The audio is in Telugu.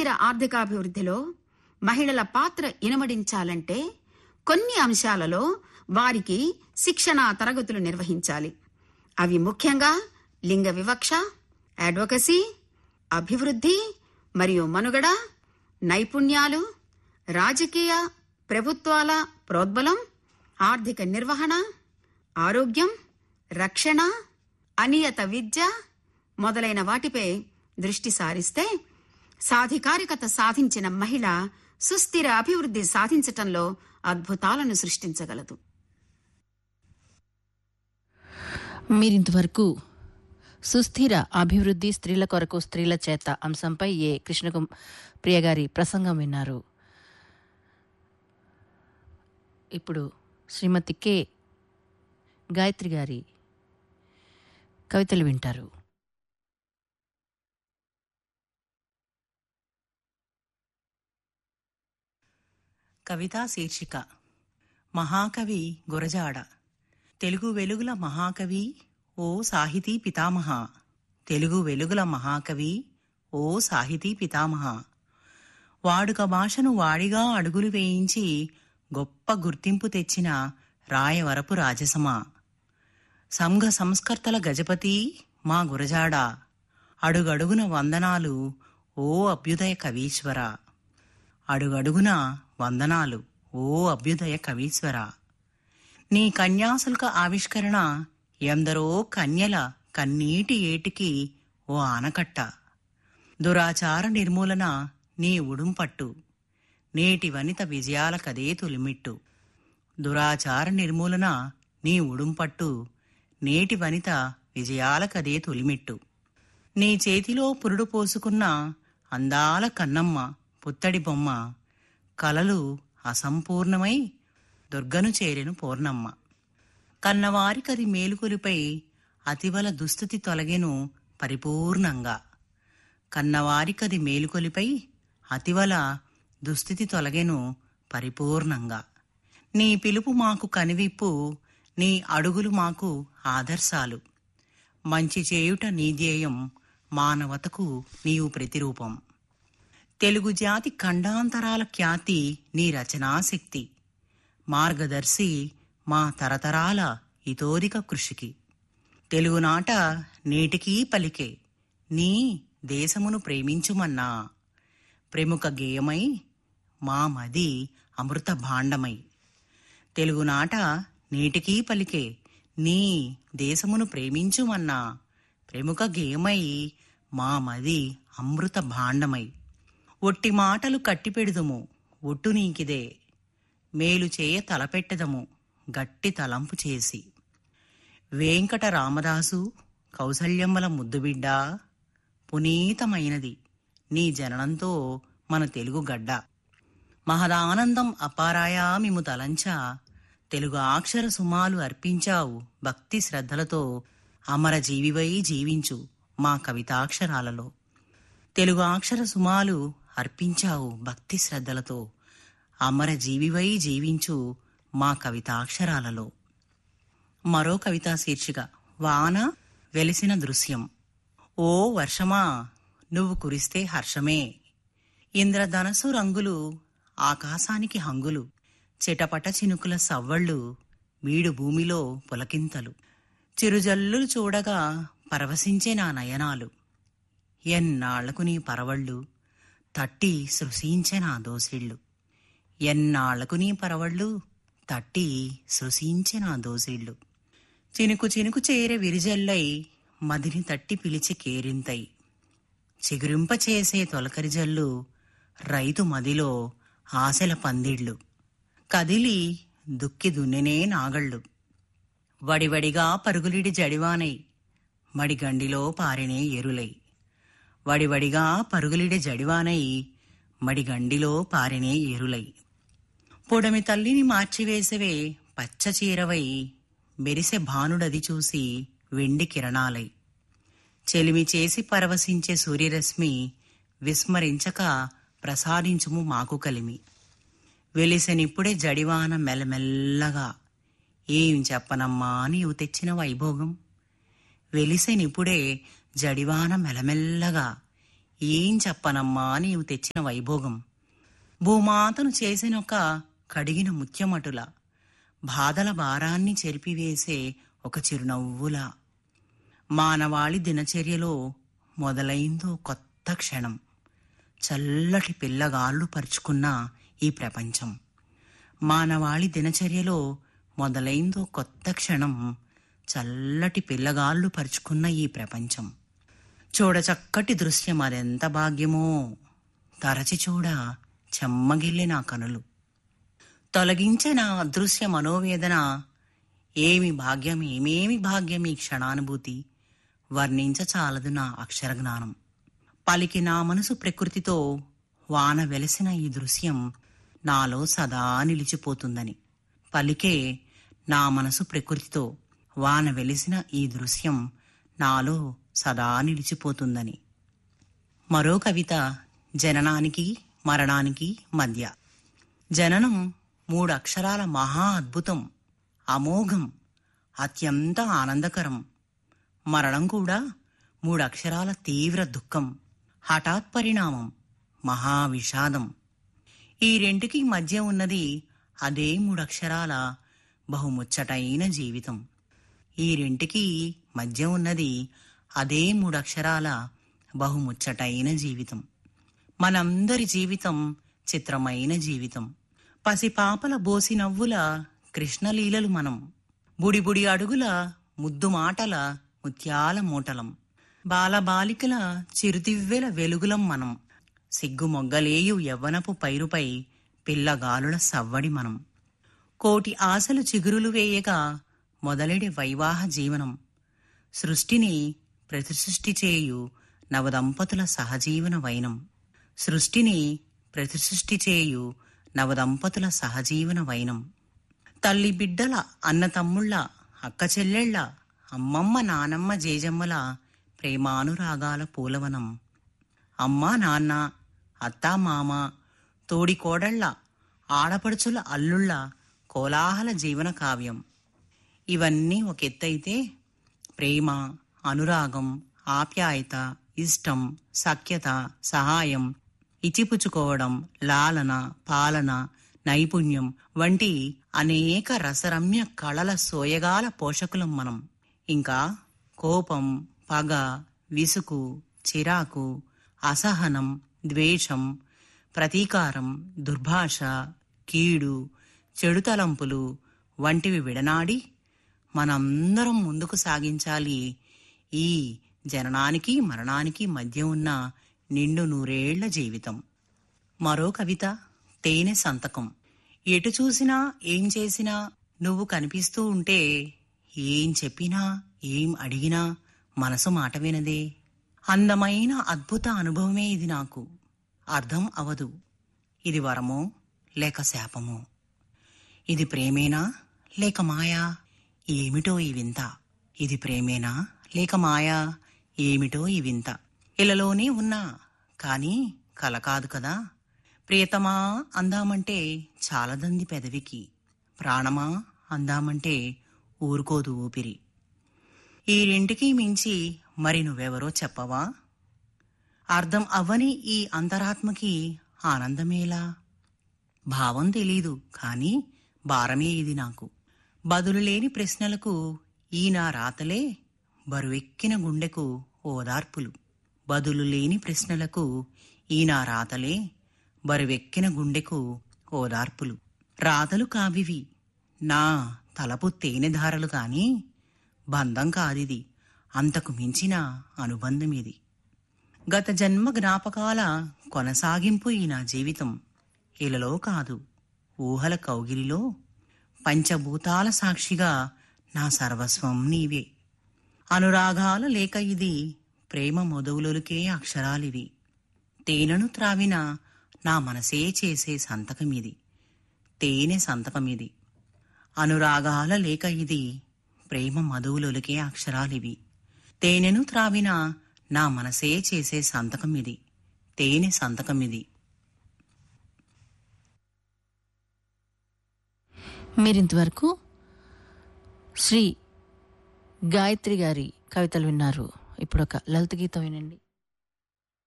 సుస్థిర ఆర్థికాభివృద్ధిలో మహిళల పాత్ర ఇనమడించాలంటే కొన్ని అంశాలలో వారికి శిక్షణా తరగతులు నిర్వహించాలి అవి ముఖ్యంగా లింగ వివక్ష అడ్వకసీ అభివృద్ధి మరియు మనుగడ నైపుణ్యాలు రాజకీయ ప్రభుత్వాల ప్రోద్బలం ఆర్థిక నిర్వహణ ఆరోగ్యం రక్షణ అనియత విద్య మొదలైన వాటిపై దృష్టి సారిస్తే సాధికారికత సాధించిన మహిళ సుస్థిర అభివృద్ధి సాధించటంలో అద్భుతాలను సృష్టించగలదు మీరింతవరకు సుస్థిర అభివృద్ధి స్త్రీల కొరకు స్త్రీల చేత అంశంపై ఏ కృష్ణకు ప్రియ గారి ప్రసంగం విన్నారు ఇప్పుడు శ్రీమతి కె గాయత్రి గారి కవితలు వింటారు కవితా శీర్షిక మహాకవి గురజాడ తెలుగు వెలుగుల మహాకవి ఓ సాహితీ పితామహ తెలుగు వెలుగుల మహాకవి ఓ సాహితీ పితామహ వాడుక భాషను వాడిగా అడుగులు వేయించి గొప్ప గుర్తింపు తెచ్చిన రాయవరపు రాజసమా సంఘ సంస్కర్తల గజపతి మా గురజాడ అడుగడుగున వందనాలు ఓ అభ్యుదయ కవీశ్వర అడుగడుగున వందనాలు ఓ అభ్యుదయ కవీశ్వర నీ కన్యాశుల్క ఆవిష్కరణ ఎందరో కన్యల కన్నీటి ఏటికి ఓ ఆనకట్ట దురాచార నిర్మూలన నీ ఉడుంపట్టు నేటి వనిత విజయాల కదే తొలిమిట్టు దురాచార నిర్మూలన నీ ఉడుంపట్టు నేటి వనిత విజయాల కదే తొలిమిట్టు నీ చేతిలో పురుడు పోసుకున్న అందాల కన్నమ్మ పుత్తడి బొమ్మ కలలు అసంపూర్ణమై దుర్గను చేరెను పూర్ణమ్మ కన్నవారికది మేలుకొలిపై అతివల దుస్థితి తొలగెను పరిపూర్ణంగా కన్నవారికది మేలుకొలిపై అతివల దుస్థితి తొలగెను పరిపూర్ణంగా నీ పిలుపు మాకు కనివిప్పు నీ అడుగులు మాకు ఆదర్శాలు మంచి చేయుట నీ ధ్యేయం మానవతకు నీవు ప్రతిరూపం తెలుగు జాతి ఖండాంతరాల ఖ్యాతి నీ రచనాశక్తి మార్గదర్శి మా తరతరాల ఇతోదిక కృషికి తెలుగునాట నేటికీ పలికే నీ దేశమును ప్రేమించుమన్నా ప్రముఖ గేయమై మా మది అమృత భాండమై తెలుగునాట నేటికీ పలికే నీ దేశమును ప్రేమించుమన్నా ప్రముఖ గేయమై మా మది అమృత భాండమై ఒట్టి మాటలు కట్టిపెడుదుము ఒట్టు నీకిదే మేలు చేయ తలపెట్టెదము గట్టి తలంపు చేసి వెంకట రామదాసు కౌసల్యమ్మల ముద్దుబిడ్డ పునీతమైనది నీ జననంతో మన తెలుగు గడ్డ మహదానందం అపారాయా మిము తలంచా తెలుగు అక్షర సుమాలు అర్పించావు భక్తి శ్రద్ధలతో అమర జీవివై జీవించు మా కవితాక్షరాలలో తెలుగు అక్షర సుమాలు అర్పించావు భక్తి శ్రద్ధలతో అమర జీవివై జీవించు మా కవితాక్షరాలలో మరో కవితా శీర్షిక వాన వెలిసిన దృశ్యం ఓ వర్షమా నువ్వు కురిస్తే హర్షమే ఇంద్రధనసు రంగులు ఆకాశానికి హంగులు చిటపట చినుకుల సవ్వళ్ళు మీడు భూమిలో పులకింతలు చిరుజల్లులు చూడగా పరవశించే నా నయనాలు ఎన్నాళ్లకు నీ పరవళ్ళు తట్టి సృశించే నా దోసిళ్ళు ఎన్నాళ్లకు నీ పరవళ్ళు తట్టి సృశించే నా దోసిళ్ళు చినుకు చినుకు చేరే విరిజల్లై మదిని తట్టి పిలిచి కేరింతై చిగురింప చేసే తొలకరి జల్లు రైతు మదిలో ఆశల పందిళ్ళు కదిలి దుక్కి దున్నెనే నాగళ్ళు వడివడిగా పరుగులిడి జడివానై మడిగండిలో పారినే ఎరులై వడివడిగా పరుగులిడి జడివానై మడిగండిలో పారినే ఎరులై పొడమి తల్లిని మార్చివేసవే పచ్చ చీరవై మెరిసె భానుడది చూసి వెండి కిరణాలై చెలిమి చేసి పరవశించే సూర్యరశ్మి విస్మరించక ప్రసాదించుము మాకు కలిమి వెలిసెనిప్పుడే జడివాన మెల్లమెల్లగా ఏం చెప్పనమ్మా నీవు తెచ్చిన వైభోగం వెలిసెనిప్పుడే జడివాన మెల్లమెల్లగా ఏం చెప్పనమ్మా నీవు తెచ్చిన వైభోగం భూమాతను చేసినొక కడిగిన ముత్యమటుల బాధల భారాన్ని చెరిపివేసే ఒక చిరునవ్వులా మానవాళి దినచర్యలో మొదలైందో కొత్త క్షణం చల్లటి పిల్లగాళ్ళు పరుచుకున్న ఈ ప్రపంచం మానవాళి దినచర్యలో మొదలైందో కొత్త క్షణం చల్లటి పిల్లగాళ్ళు పరుచుకున్న ఈ ప్రపంచం చూడచక్కటి దృశ్యం అదెంత భాగ్యమో తరచి చూడ చెమ్మగిల్లి నా కనులు తొలగించే నా అదృశ్య మనోవేదన ఏమి భాగ్యం ఏమేమి భాగ్యం ఈ క్షణానుభూతి వర్ణించ చాలదు నా అక్షర జ్ఞానం పలికి నా మనసు ప్రకృతితో వాన వెలసిన ఈ దృశ్యం నాలో సదా నిలిచిపోతుందని పలికే నా మనసు ప్రకృతితో వాన వెలిసిన ఈ దృశ్యం నాలో సదా నిలిచిపోతుందని మరో కవిత జననానికి మరణానికి మధ్య జననం మూడు అక్షరాల మహా అద్భుతం అమోఘం అత్యంత ఆనందకరం మరణం కూడా మూడు అక్షరాల తీవ్ర దుఃఖం హఠాత్ పరిణామం మహా విషాదం ఈ రెంటికి మధ్య ఉన్నది అదే మూడక్షరాల బహుముచ్చటైన జీవితం ఈ రెంటికి మధ్య ఉన్నది అదే మూడక్షరాల బహుముచ్చటైన జీవితం మనందరి జీవితం చిత్రమైన జీవితం పసిపాపల బోసి నవ్వుల కృష్ణలీలలు మనం బుడిబుడి అడుగుల ముద్దు మాటల ముత్యాల మూటలం బాలబాలికల చిరుదివ్వెల వెలుగులం మనం సిగ్గు మొగ్గలేయు యవ్వనపు పైరుపై పిల్లగాలుల సవ్వడి మనం కోటి ఆశలు చిగురులు వేయగా మొదలెడి వైవాహ జీవనం సృష్టిని ప్రతిసృష్టి చేయు నవదంపతుల సహజీవన వైనం సృష్టిని ప్రతిసృష్టి చేయు నవదంపతుల సహజీవన వైనం తల్లి బిడ్డల అన్న తమ్ముళ్ళ అక్క చెల్లెళ్ళ అమ్మమ్మ నానమ్మ జేజమ్మల ప్రేమానురాగాల పూలవనం అమ్మా నాన్న అత్తా మామ తోడి కోడళ్ళ ఆడపడుచుల అల్లుళ్ళ కోలాహల జీవన కావ్యం ఇవన్నీ ఒక ఎత్తైతే ప్రేమ అనురాగం ఆప్యాయత ఇష్టం సఖ్యత సహాయం ఇచ్చిపుచ్చుకోవడం లాలన పాలన నైపుణ్యం వంటి అనేక రసరమ్య కళల సోయగాల పోషకులం మనం ఇంకా కోపం పగ విసుగు చిరాకు అసహనం ద్వేషం ప్రతీకారం దుర్భాష కీడు చెడు తలంపులు వంటివి విడనాడి మనందరం ముందుకు సాగించాలి ఈ జననానికి మరణానికి మధ్య ఉన్న నిండు నూరేళ్ల జీవితం మరో కవిత తేనె సంతకం ఎటు చూసినా ఏం చేసినా నువ్వు కనిపిస్తూ ఉంటే ఏం చెప్పినా ఏం అడిగినా మనసు మాట వినదే అందమైన అద్భుత అనుభవమే ఇది నాకు అర్థం అవదు ఇది వరమో లేక శాపమో ఇది ప్రేమేనా లేక మాయా ఏమిటో ఈ వింత ఇది ప్రేమేనా లేక మాయా ఏమిటో ఈ వింత ఇలాలోనే ఉన్నా కాని కల కాదు కదా ప్రియతమా అందామంటే చాలదంది పెదవికి ప్రాణమా అందామంటే ఊరుకోదు ఊపిరి ఈ రెంటికి మించి మరి నువ్వెవరో చెప్పవా అర్థం అవ్వని ఈ అంతరాత్మకి ఆనందమేలా భావం తెలీదు కాని భారమే ఇది నాకు బదులు లేని ప్రశ్నలకు ఈ నా రాతలే బరువెక్కిన గుండెకు ఓదార్పులు బదులు లేని ప్రశ్నలకు ఈ నా రాతలే బరువెక్కిన గుండెకు ఓదార్పులు రాతలు కావివి నా తలపు తేనెధారలు కాని బంధం కాదిది అంతకు మించిన అనుబంధం ఇది గత జన్మ జ్ఞాపకాల కొనసాగింపు ఈ నా జీవితం ఇలలో కాదు ఊహల కౌగిలిలో పంచభూతాల సాక్షిగా నా సర్వస్వం నీవే అనురాగాల లేక ఇది ప్రేమ మొదవులకే అక్షరాలివి తేనెను త్రావిన నా మనసే చేసే సంతకమిది తేనె సంతకమిది అనురాగాల లేక ఇది ప్రేమ మధువులొలికే అక్షరాలివి తేనెను త్రావిన నా మనసే చేసే సంతకమిది తేనె సంతకమిది మీరింతవరకు శ్రీ గాయత్రి గారి కవితలు విన్నారు ఇప్పుడు ఒక లలిత గీతం వినండి